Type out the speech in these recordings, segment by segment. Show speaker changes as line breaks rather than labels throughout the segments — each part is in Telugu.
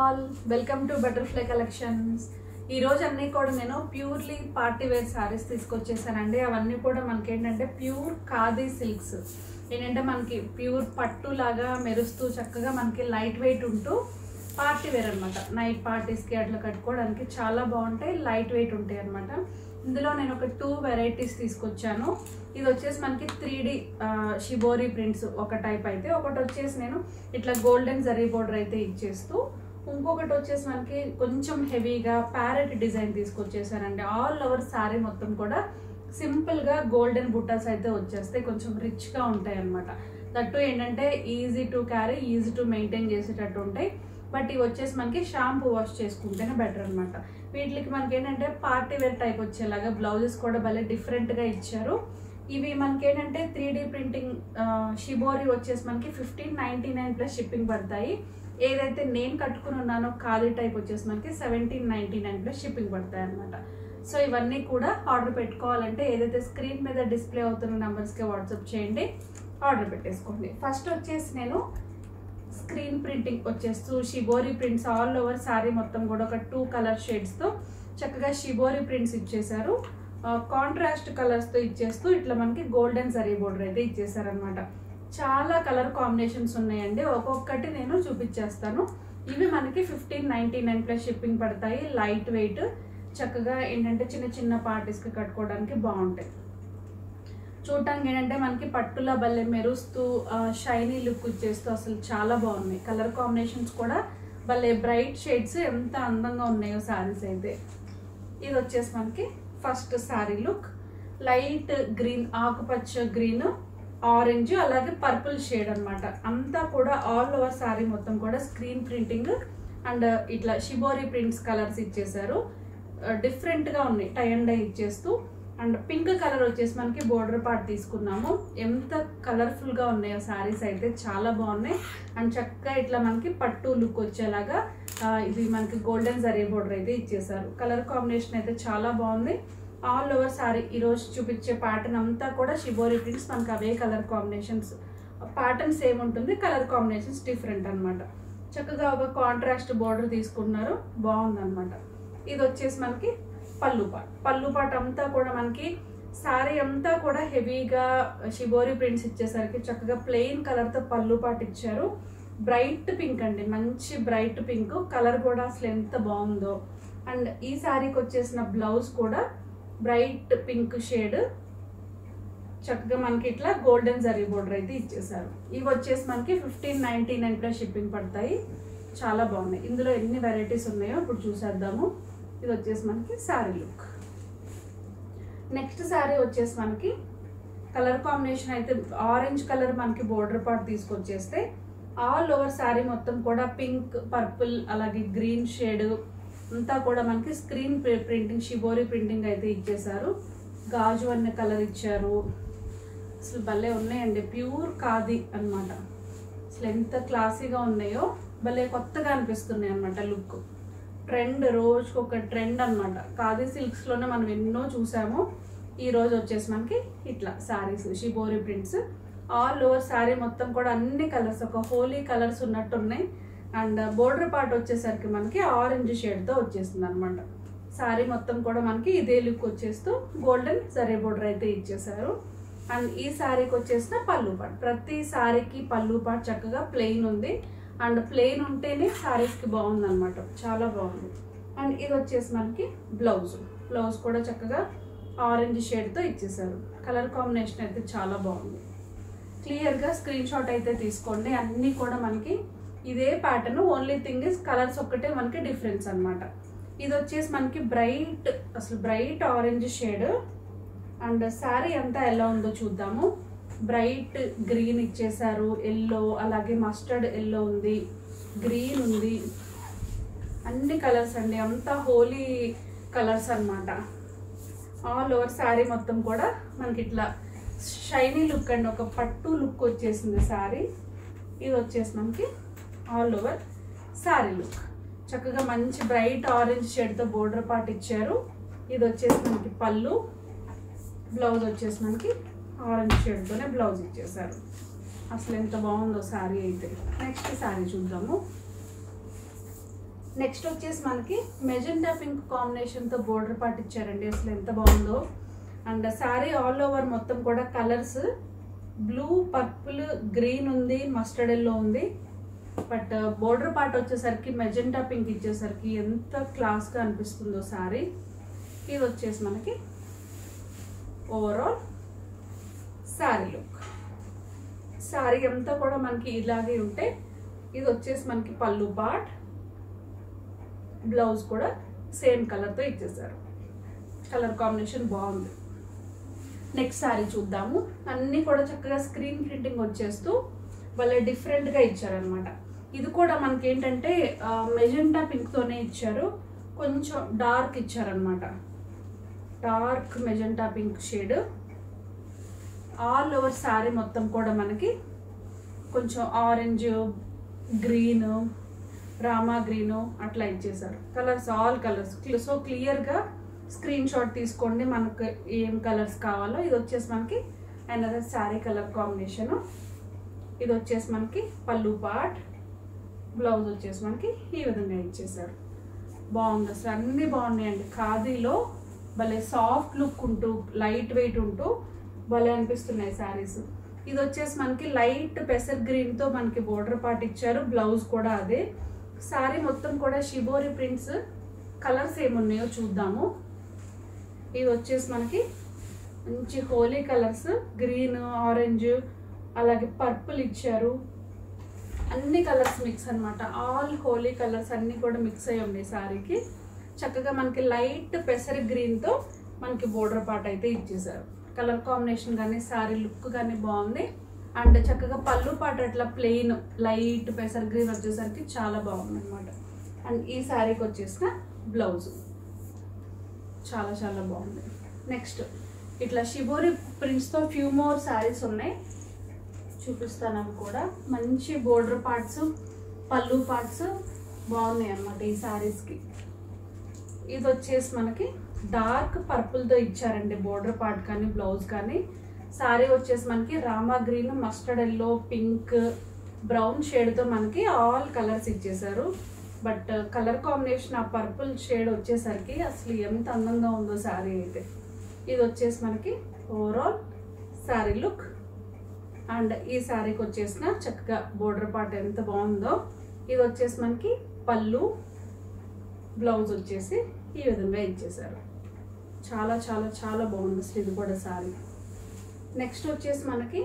all welcome to Butterfly Collections ఈ రోజు అన్నీ కూడా నేను ప్యూర్లీ పార్టీ వేర్ శారీస్ తీసుకొచ్చేసానండి అవన్నీ కూడా మనకి ఏంటంటే ప్యూర్ ఖాదీ సిల్క్స్ ఏంటంటే మనకి ప్యూర్ పట్టు లాగా మెరుస్తూ చక్కగా మనకి లైట్ వెయిట్ ఉంటూ పార్టీ వేర్ అనమాట నైట్ పార్టీస్కి అట్లా కట్టుకోవడానికి చాలా బాగుంటాయి లైట్ వెయిట్ ఉంటాయి అనమాట ఇందులో నేను ఒక టూ వెరైటీస్ తీసుకొచ్చాను ఇది వచ్చేసి మనకి త్రీ డి షిబోరి ప్రింట్స్ ఒక టైప్ అయితే ఒకటి వచ్చేసి నేను ఇట్లా గోల్డెన్ జరీ బోర్డర్ అయితే ఇచ్చేస్తూ ఇంకొకటి వచ్చేసి మనకి కొంచెం హెవీగా ప్యారెట్ డిజైన్ తీసుకొచ్చేసానండి ఆల్ ఓవర్ శారీ మొత్తం కూడా సింపుల్గా గోల్డెన్ బుట్టాస్ అయితే వచ్చేస్తాయి కొంచెం రిచ్గా ఉంటాయి అనమాట దట్టు ఏంటంటే easy to carry easy to maintain చేసేటట్టు ఉంటాయి బట్ ఇవి వచ్చేసి మనకి షాంపూ వాష్ చేసుకుంటేనే బెటర్ అనమాట వీటికి మనకి ఏంటంటే పార్టీ వేర్ టైప్ వచ్చేలాగా బ్లౌజెస్ కూడా భలే డిఫరెంట్గా ఇచ్చారు ఇవి మనకి ఏంటంటే త్రీ డీ ప్రింటింగ్ షిబోరి వచ్చేసి మనకి fifteen ninety nine plus shipping పడతాయి ఏదైతే నేను కట్టుకుని ఉన్నానో ఖాళీ టైప్ వచ్చేసి మనకి seventeen ninety nine plus shipping పడతాయి అనమాట సో ఇవన్నీ కూడా ఆర్డర్ పెట్టుకోవాలంటే ఏదైతే స్క్రీన్ మీద డిస్ప్లే అవుతున్న నెంబర్స్కి వాట్సాప్ చేయండి ఆర్డర్ పెట్టేసుకోండి ఫస్ట్ వచ్చేసి నేను స్క్రీన్ ప్రింటింగ్ వచ్చేస్తూ shibori prints all over sari మొత్తం కూడా ఒక టూ కలర్ షేడ్స్తో చక్కగా షిబోరి ప్రింట్స్ ఇచ్చేసారు కాంట్రాస్ట్ కలర్స్తో ఇచ్చేస్తూ ఇట్లా మనకి గోల్డెన్ జరీ బోర్డర్ అయితే ఇచ్చేసారనమాట చాలా కలర్ కాంబినేషన్స్ ఉన్నాయండి ఒక్కొక్కటి నేను చూపించేస్తాను ఇవి మనకి fifteen ninety nine plus shipping పడతాయి లైట్ వెయిట్ చక్కగా ఏంటంటే చిన్న చిన్న పార్టీస్కి కట్టుకోవడానికి బాగుంటాయి చూడటానికి ఏంటంటే మనకి పట్టులా భలే మెరుస్తూ షైనీ లుక్ ఇచ్చేస్తూ అసలు చాలా బాగున్నాయి కలర్ కాంబినేషన్స్ కూడా భలే బ్రైట్ షేడ్స్ ఎంత అందంగా ఉన్నాయో శారీస్ అయితే ఇది వచ్చేసి మనకి first sari look light green ఆకుపచ్చ గ్రీన్ ఆరెంజ్ అలాగే పర్పుల్ షేడ్ అనమాట అంతా కూడా ఆల్ ఓవర్ శారీ మొత్తం కూడా స్క్రీన్ ప్రింటింగ్ అండ్ ఇట్లా షిబోరి ప్రింట్స్ కలర్స్ ఇచ్చేసారు డిఫరెంట్గా ఉన్నాయి టై అండ్ డై ఇచ్చేస్తూ అండ్ పింక్ కలర్ వచ్చేసి మనకి బోర్డర్ పార్ట్ తీసుకున్నాము ఎంత కలర్ఫుల్గా ఉన్నాయో శారీస్ అయితే చాలా బాగున్నాయి అండ్ చక్కగా ఇట్లా మనకి పట్టు లుక్ వచ్చేలాగా ఇది మనకి గోల్డెన్ జరీ బోర్డర్ అయితే ఇచ్చేసారు కలర్ కాంబినేషన్ అయితే చాలా బాగుంది ఆల్ ఓవర్ శారీ ఈరోజు చూపించే ప్యాటర్న్ అంతా కూడా షిబోరి ప్రింట్స్ మనకి అవే కలర్ కాంబినేషన్స్ ప్యాటర్న్ సేమ్ ఉంటుంది కలర్ కాంబినేషన్స్ డిఫరెంట్ అనమాట చక్కగా ఒక కాంట్రాస్ట్ బోర్డర్ తీసుకున్నారు బాగుందన్నమాట ఇది వచ్చేసి మనకి పళ్ళు పాట్ పళ్ళు పాట్ అంతా కూడా మనకి శారీ అంతా కూడా హెవీగా షిబోరి ప్రింట్స్ ఇచ్చేసరికి చక్కగా ప్లెయిన్ కలర్తో పళ్ళు పాట్ ఇచ్చారు బ్రైట్ పింక్ అండి మంచి బ్రైట్ పింక్ కలర్ కూడా అసలు ఎంత బాగుందో అండ్ ఈ శారీకి వచ్చేసిన బ్లౌజ్ కూడా బ్రైట్ పింక్ షేడ్ చక్కగా మనకి ఇట్లా గోల్డెన్ జరీ బోర్డర్ అయితే ఇచ్చేసారు ఇవి వచ్చేసి మనకి fifteen ninety nine plus shipping పడతాయి చాలా బాగున్నాయి ఇందులో ఎన్ని వెరైటీస్ ఉన్నాయో ఇప్పుడు చూసేద్దాము ఇది వచ్చేసి మనకి శారీ లుక్ నెక్స్ట్ శారీ వచ్చేసి మనకి కలర్ కాంబినేషన్ అయితే ఆరెంజ్ కలర్ మనకి బోర్డర్ పార్ట్ తీసుకొచ్చేస్తే ఆల్ ఓవర్ శారీ మొత్తం కూడా పింక్ పర్పుల్ అలాగే గ్రీన్ షేడ్ అంతా కూడా మనకి స్క్రీన్ ప్రింటింగ్ షిబోరి ప్రింటింగ్ అయితే ఇచ్చేసారు గాజు అన్న కలర్ ఇచ్చారు అసలు భలే ఉన్నాయండి ప్యూర్ ఖాదీ అనమాట అసలు ఎంత క్లాసీగా ఉన్నాయో భలే కొత్తగా అనిపిస్తున్నాయి అనమాట లుక్ ట్రెండ్ రోజుకి ఒక ట్రెండ్ అనమాట ఖాదీ సిల్క్స్లోనే మనం ఎన్నో చూసాము ఈ రోజు వచ్చేసి మనకి ఇట్లా saris shibori prints all over sari మొత్తం కూడా అన్ని కలర్స్ ఒక హోలీ కలర్స్ ఉన్నట్టు ఉన్నాయి అండ్ బోర్డర్ పార్ట్ వచ్చేసరికి మనకి ఆరెంజ్ షేడ్తో వచ్చేస్తుంది అనమాట శారీ మొత్తం కూడా మనకి ఇదే లుక్ వచ్చేస్తూ గోల్డెన్ సరే బోర్డర్ అయితే ఇచ్చేసారు అండ్ ఈ శారీకి వచ్చేసిన పళ్ళు పాట్ ప్రతి శారీకి పళ్ళు పాట్ చక్కగా ప్లెయిన్ ఉంది అండ్ ప్లెయిన్ ఉంటేనే శారీస్కి బాగుంది అనమాట చాలా బాగుంది అండ్ ఇది వచ్చేసి మనకి బ్లౌజ్ బ్లౌజ్ కూడా చక్కగా ఆరెంజ్ షేడ్తో ఇచ్చేసారు కలర్ కాంబినేషన్ అయితే చాలా బాగుంది క్లియర్గా స్క్రీన్ షాట్ అయితే తీసుకోండి అన్నీ కూడా మనకి ఇదే pattern only thing is colours ఒక్కటే మనకి డిఫరెన్స్ అనమాట ఇది వచ్చేసి మనకి బ్రైట్ అసలు bright orange shade and sari అంతా ఎలా ఉందో చూద్దాము బ్రైట్ గ్రీన్ ఇచ్చేసారు ఎల్లో అలాగే మస్టర్డ్ ఎల్లో ఉంది గ్రీన్ ఉంది అన్ని కలర్స్ అండి అంతా హోలీ కలర్స్ అనమాట ఆల్ ఓవర్ శారీ మొత్తం కూడా మనకి ఇట్లా షైనీ లుక్ అండి ఒక పట్టు లుక్ వచ్చేసింది శారీ ఇది వచ్చేసి మనకి ఆల్ ఓవర్ శారీ లుక్ చక్కగా మంచి బ్రైట్ ఆరెంజ్ షేడ్తో బోర్డర్ పార్ట్ ఇచ్చారు ఇది వచ్చేసి మనకి పళ్ళు బ్లౌజ్ వచ్చేసి మనకి ఆరెంజ్ షేడ్తోనే బ్లౌజ్ ఇచ్చేసారు అసలు ఎంత బాగుందో శారీ అయితే నెక్స్ట్ శారీ చూద్దాము నెక్స్ట్ వచ్చేసి మనకి మెజెంటా పింక్ కాంబినేషన్తో బోర్డర్ పార్ట్ ఇచ్చారండి అసలు ఎంత బాగుందో అండ్ శారీ ఆల్ ఓవర్ మొత్తం కూడా కలర్స్ బ్లూ పర్పుల్ గ్రీన్ ఉంది మస్టర్డ్ ఎల్లో ఉంది బట్ బోర్డర్ పార్ట్ వచ్చేసరికి మెజెంటా పింక్ ఇచ్చేసరికి ఎంత క్లాస్గా అనిపిస్తుందో శారీ ఇది వచ్చేసి మనకి ఓవరాల్ శారీ లుక్ శారీ అంతా కూడా మనకి ఇలాగే ఉంటే ఇది వచ్చేసి మనకి పళ్ళు పార్ట్ బ్లౌజ్ కూడా సేమ్ కలర్తో ఇచ్చేసారు కలర్ కాంబినేషన్ బాగుంది నెక్స్ట్ శారీ చూద్దాము అన్నీ కూడా చక్కగా స్క్రీన్ ప్రింటింగ్ వచ్చేస్తూ వాళ్ళ డిఫరెంట్గా ఇచ్చారనమాట ఇది కూడా మనకి ఏంటంటే మెజెంటా పింక్తోనే ఇచ్చారు కొంచెం డార్క్ ఇచ్చారనమాట dark magenta pink shade all over sari మొత్తం కూడా మనకి కొంచెం ఆరెంజ్ గ్రీన్ రామా గ్రీను అట్లా ఇచ్చేసారు కలర్స్ ఆల్ కలర్స్ సో క్లియర్గా స్క్రీన్ షాట్ తీసుకోండి మనకు ఏం కలర్స్ కావాలో ఇది వచ్చేసి మనకి అనదర్ శారీ కలర్ కాంబినేషను ఇది వచ్చేసి మనకి పళ్ళు పార్ట్ బ్లౌజ్ వచ్చేసి మనకి ఈ విధంగా ఇచ్చేసారు బాగుంది అసలు అన్నీ బాగున్నాయండి ఖాదీలో భలే సాఫ్ట్ లుక్ ఉంటూ లైట్ వెయిట్ ఉంటూ భలే అనిపిస్తున్నాయి శారీస్ ఇది వచ్చేసి మనకి లైట్ పెసర్ గ్రీన్తో మనకి బోర్డర్ పార్ట్ ఇచ్చారు బ్లౌజ్ కూడా అదే శారీ మొత్తం కూడా షిబోరి ప్రింట్స్ కలర్స్ ఏమున్నాయో చూద్దాము ఇది వచ్చేసి మనకి మంచి హోలీ కలర్స్ గ్రీన్ ఆరెంజ్ అలాగే పర్పుల్ ఇచ్చారు అన్ని కలర్స్ మిక్స్ అన్నమాట ఆల్ హోలీ కలర్స్ అన్నీ కూడా మిక్స్ అయి ఉన్నాయి శారీకి చక్కగా మనకి లైట్ పెసర్ గ్రీన్తో మనకి బోర్డర్ పార్ట్ అయితే ఇచ్చేసారు కలర్ కాంబినేషన్ కానీ శారీ లుక్ కానీ బాగుంది అండ్ చక్కగా పళ్ళు పాట అట్లా ప్లెయిన్ లైట్ పెసర్ గ్రీన్ వచ్చేసరికి చాలా బాగుంది అనమాట అండ్ ఈ శారీకి వచ్చేసిన బ్లౌజ్ చాలా చాలా బాగుంది నెక్స్ట్ ఇట్లా షిబోరి ప్రింట్స్తో ఫ్యూ మోర్ శారీస్ ఉన్నాయి చూపిస్తాను అవి కూడా మంచి బోర్డర్ పార్ట్స్ పళ్ళు పార్ట్స్ బాగున్నాయి అన్నమాట ఈ శారీస్కి ఇది వచ్చేసి మనకి డార్క్ పర్పుల్తో ఇచ్చారండి బోర్డర్ పార్ట్ కానీ బ్లౌజ్ కానీ శారీ వచ్చేసి మనకి రామా green mustard yellow pink brown షేడ్తో మనకి ఆల్ కలర్స్ ఇచ్చేసారు బట్ కలర్ కాంబినేషన్ ఆ పర్పుల్ షేడ్ వచ్చేసరికి అసలు ఎంత అందంగా ఉందో శారీ అయితే ఇది వచ్చేసి మనకి ఓవరాల్ శారీ లుక్ అండ్ ఈ శారీకి వచ్చేసిన చక్కగా బోర్డర్ పార్ట్ ఎంత బాగుందో ఇది వచ్చేసి మనకి పళ్ళు బ్లౌజ్ వచ్చేసి ఈ విధంగా ఇచ్చేసారు చాలా చాలా చాలా బాగుంది అసలు ఇది కూడా శారీ నెక్స్ట్ వచ్చేసి మనకి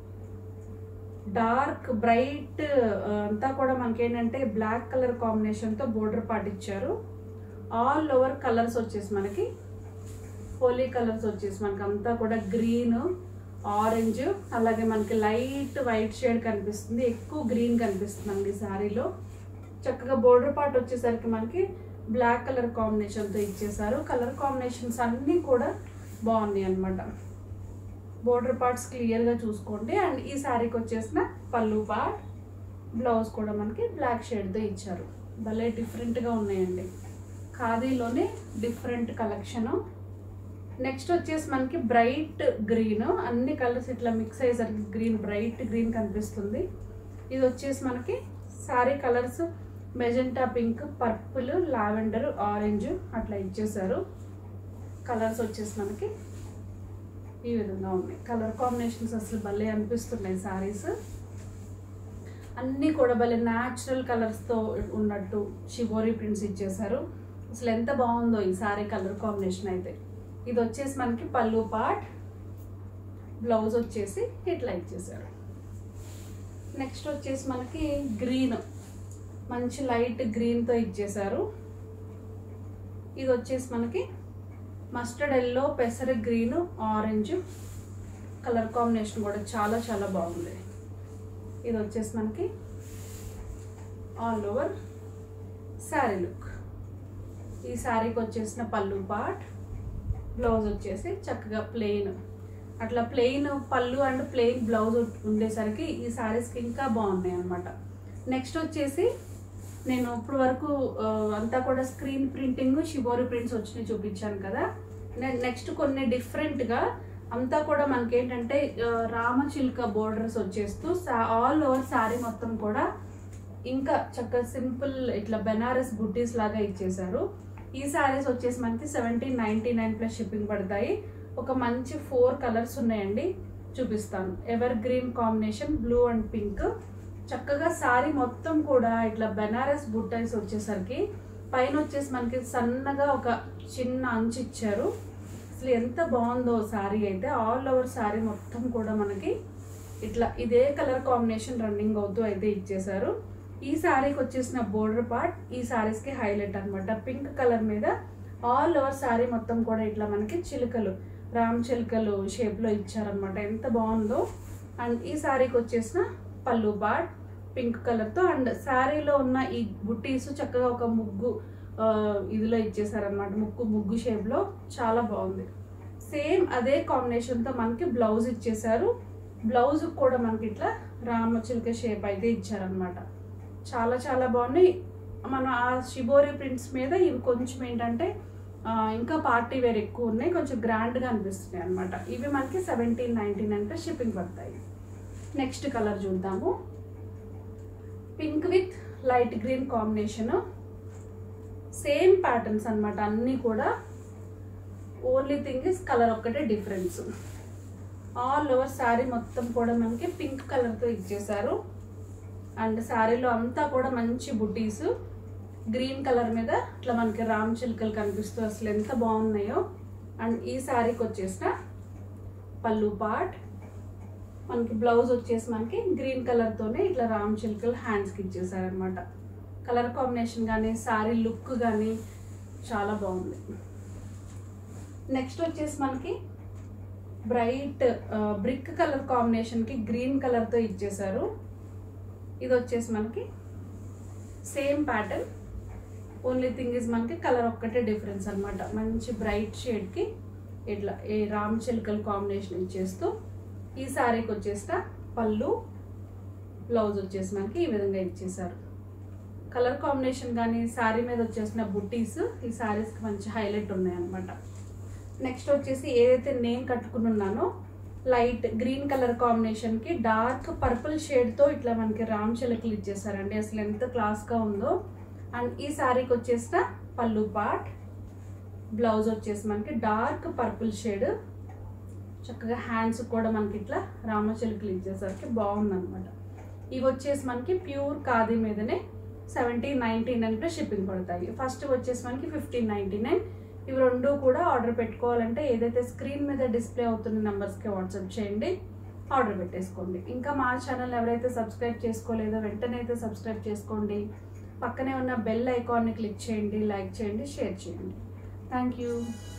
డార్క్ బ్రైట్ అంతా కూడా మనకి ఏంటంటే బ్లాక్ కలర్ కాంబినేషన్తో బోర్డర్ పార్ట్ ఇచ్చారు ఆల్ ఓవర్ కలర్స్ వచ్చేసి మనకి హోలీ కలర్స్ వచ్చేసి మనకి అంతా కూడా గ్రీన్ ఆరెంజ్ అలాగే మనకి లైట్ వైట్ షేడ్ కనిపిస్తుంది ఎక్కువ గ్రీన్ కనిపిస్తుంది అండి శారీలో చక్కగా బోర్డర్ పార్ట్ వచ్చేసరికి మనకి బ్లాక్ కలర్ కాంబినేషన్తో ఇచ్చేసారు కలర్ కాంబినేషన్స్ అన్నీ కూడా బాగున్నాయి అనమాట బోర్డర్ పార్ట్స్ క్లియర్గా చూసుకోండి అండ్ ఈ శారీకి వచ్చేసిన పళ్ళు పార్ట్ బ్లౌజ్ కూడా మనకి బ్లాక్ షేడ్తో ఇచ్చారు భలే డిఫరెంట్గా ఉన్నాయండి ఖాదీలోనే డిఫరెంట్ కలెక్షను నెక్స్ట్ వచ్చేసి మనకి బ్రైట్ గ్రీన్ అన్ని కలర్స్ ఇట్లా మిక్స్ అయ్యేసరికి గ్రీన్ బ్రైట్ గ్రీన్ కనిపిస్తుంది ఇది వచ్చేసి మనకి sari colours magenta pink purple lavender orange అట్లా ఇచ్చేసారు కలర్స్ వచ్చేసి మనకి ఈ విధంగా ఉన్నాయి కలర్ కాంబినేషన్స్ అసలు భలే అనిపిస్తున్నాయి శారీస్ అన్నీ కూడా భలే న్యాచురల్ కలర్స్తో ఉన్నట్టు షిబోరీ ప్రింట్స్ ఇచ్చేసారు అసలు ఎంత బాగుందో ఈ శారీ కలర్ కాంబినేషన్ అయితే ఇది వచ్చేసి మనకి పళ్ళు పార్ట్ బ్లౌజ్ వచ్చేసి ఇట్లా ఇచ్చేసారు నెక్స్ట్ వచ్చేసి మనకి గ్రీన్ మంచి లైట్ గ్రీన్తో ఇచ్చేసారు ఇది వచ్చేసి మనకి మస్టర్డ్ ఎల్లో పెసర గ్రీన్ ఆరెంజ్ కలర్ కాంబినేషన్ కూడా చాలా చాలా బాగుంది ఇది వచ్చేసి మనకి ఆల్ ఓవర్ శారీ లుక్ ఈ శారీకి వచ్చేసిన పళ్ళు పార్ట్ బ్లౌజ్ వచ్చేసి చక్కగా ప్లెయిన్ అట్లా ప్లెయిన్ పళ్ళు అండ్ ప్లెయిన్ బ్లౌజ్ ఉండేసరికి ఈ శారీస్కి ఇంకా బాగున్నాయి అనమాట నెక్స్ట్ వచ్చేసి నేను ఇప్పుడు వరకు ఆ, అంతా కూడా స్క్రీన్ ప్రింటింగ్ షిబోరి ప్రింట్స్ వచ్చినాయి చూపించాను కదా నేను నెక్స్ట్ కొన్ని డిఫరెంట్గా అంతా కూడా మనకి ఏంటంటే ఆ, రామచిలుక బోర్డర్స్ వచ్చేస్తూ ఆల్ ఓవర్ శారీ మొత్తం కూడా ఇంకా చక్కగా సింపుల్ ఇట్లా బెనారస్ బుట్టీస్ లాగా ఇచ్చేసారు ఈ శారీస్ వచ్చేసి మనకి seventeen ninety nine plus shipping పడతాయి ఒక మంచి ఫోర్ కలర్స్ ఉన్నాయండి చూపిస్తాను evergreen combination blue and pink చక్కగా శారీ మొత్తం కూడా ఇట్లా బెనారస్ బుట్టైస్ వచ్చేసరికి పైన వచ్చేసి మనకి సన్నగా ఒక చిన్న అంచు ఇచ్చారు అసలు ఎంత బాగుందో శారీ అయితే ఆల్ ఓవర్ శారీ మొత్తం కూడా మనకి ఇట్లా ఇదే కలర్ కాంబినేషన్ రన్నింగ్ అవుతూ అయితే ఇచ్చేసారు ఈ శారీకి వచ్చేసిన బోర్డర్ పార్ట్ ఈ శారీస్కి హైలైట్ అన్నమాట పింక్ కలర్ మీద ఆల్ ఓవర్ శారీ మొత్తం కూడా ఇట్లా మనకి చిలుకలు రామ్ చిలుకలు షేప్లో ఇచ్చారనమాట ఎంత బాగుందో అండ్ ఈ శారీకి వచ్చేసిన పళ్ళు పార్ట్ పింక్ కలర్తో అండ్ శారీలో ఉన్న ఈ బుట్టీస్ చక్కగా ఒక ముగ్గు ఆ, ఇదిలో ఇచ్చేసారనమాట ముగ్గు ముగ్గు షేప్లో చాలా బాగుంది సేమ్ అదే కాంబినేషన్తో మనకి బ్లౌజ్ ఇచ్చేసారు బ్లౌజ్ కూడా మనకి ఇట్లా రామచిలుక షేప్ అయితే ఇచ్చారనమాట చాలా చాలా బాగున్నాయి మన ఆ షిబోరి ప్రింట్స్ మీద ఇవి కొంచెం ఏంటంటే ఆ, ఇంకా పార్టీ వేర్ ఎక్కువ ఉన్నాయి కొంచెం గ్రాండ్గా అనిపిస్తున్నాయి అనమాట ఇవి మనకి సెవెంటీన్ నైన్టీ నైన్ షిప్పింగ్ పడతాయి నెక్స్ట్ కలర్ చూద్దాము pink with light green combination same patterns అన్నమాట అన్నీ కూడా ఓన్లీ థింగ్ ఇస్ కలర్ ఒక్కటే డిఫరెన్స్ ఆల్ ఓవర్ శారీ మొత్తం కూడా మనకి పింక్ కలర్తో ఇచ్చేసారు అండ్ శారీలో అంతా కూడా మంచి బుటీస్ గ్రీన్ కలర్ మీద ఇట్లా మనకి రామ్ చిలుకలు కనిపిస్తూ అసలు ఎంత బాగున్నాయో అండ్ ఈ శారీకి వచ్చేసిన పళ్ళు పార్ట్ మనకి బ్లౌజ్ వచ్చేసి మనకి గ్రీన్ కలర్తోనే ఇట్లా రామ్ చిలుకలు హ్యాండ్స్కి ఇచ్చేసారనమాట కలర్ కాంబినేషన్ కానీ శారీ లుక్ కానీ చాలా బాగుంది నెక్స్ట్ వచ్చేసి మనకి బ్రైట్ బ్రిక్ కలర్ కాంబినేషన్కి గ్రీన్ కలర్తో ఇచ్చేసారు ఇది వచ్చేసి మనకి same pattern only thing is మనకి కలర్ ఒక్కటే డిఫరెన్స్ అన్నమాట మంచి బ్రైట్ షేడ్కి ఇట్లా ఏ రామ్ చిలుకల కాంబినేషన్ ఇచ్చేస్తూ ఈ శారీకి వచ్చేసిన పళ్ళు బ్లౌజ్ వచ్చేసి మనకి ఈ విధంగా ఇచ్చేసారు కలర్ కాంబినేషన్ కానీ శారీ మీద వచ్చేసిన బుట్టీస్ ఈ శారీస్కి మంచి హైలైట్ ఉన్నాయి అనమాట నెక్స్ట్ వచ్చేసి ఏదైతే నేను కట్టుకుని ఉన్నానో లైట్ గ్రీన్ కలర్ కాంబినేషన్కి డార్క్ పర్పుల్ షేడ్తో ఇట్లా మనకి రామ్ చిలకలు ఇచ్చేసారండి అసలు ఎంత క్లాస్గా ఉందో అండ్ ఈ శారీకి వచ్చేసిన పళ్ళు పార్ట్ బ్లౌజ్ వచ్చేసి మనకి డార్క్ పర్పుల్ షేడ్ చక్కగా హ్యాండ్స్ కూడా మనకి ఇట్లా రామచిలుకలు ఇచ్చేసరికి బాగుందన్నమాట ఇవి వచ్చేసి మనకి ప్యూర్ ఖాదీ మీదనే seventeen ninety nine plus shipping పడతాయి ఫస్ట్ వచ్చేసి మనకి ఫిఫ్టీన్ నైన్టీ నైన్ ఇవి రెండు కూడా ఆర్డర్ పెట్టుకోవాలంటే ఏదైతే స్క్రీన్ మీద డిస్ప్లే అవుతున్న నెంబర్స్కి వాట్సాప్ చేయండి ఆర్డర్ పెట్టేసుకోండి ఇంకా మా ఛానల్ ఎవరైతే సబ్స్క్రైబ్ చేసుకోలేదో వెంటనే అయితే సబ్స్క్రైబ్ చేసుకోండి పక్కనే ఉన్న బెల్ ఐకాన్ని క్లిక్ చేయండి లైక్ చేయండి షేర్ చేయండి థ్యాంక్ యూ